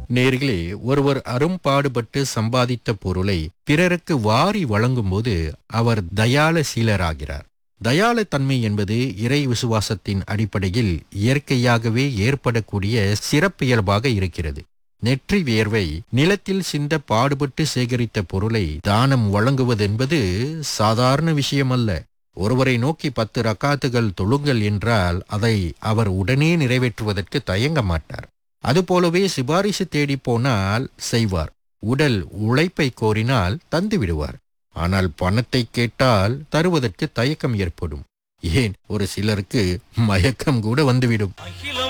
நேர்களே ஒருவர் அரும்பாடுபட்டு சம்பாதித்த பொருளை பிறருக்கு வாரி வழங்கும்போது அவர் தயாளசீலராகிறார் தயாள தன்மை என்பது இறை விசுவாசத்தின் அடிப்படையில் இயற்கையாகவே ஏற்படக்கூடிய சிறப்பியல்பாக இருக்கிறது நெற்றி வியர்வை நிலத்தில் சிந்த பாடுபட்டு சேகரித்த பொருளை தானம் வழங்குவதென்பது சாதாரண விஷயமல்ல ஒருவரை நோக்கி பத்து ரக்காத்துகள் தொழுங்கள் என்றால் அதை அவர் உடனே நிறைவேற்றுவதற்கு தயங்க மாட்டார் அதுபோலவே சிபாரிசு தேடி போனால் செய்வார் உடல் உழைப்பை கோரினால் தந்து விடுவார் ஆனால் பணத்தை கேட்டால் தருவதற்கு தயக்கம் ஏற்படும் ஏன் ஒரு சிலருக்கு மயக்கம் கூட வந்துவிடும் அகிலம்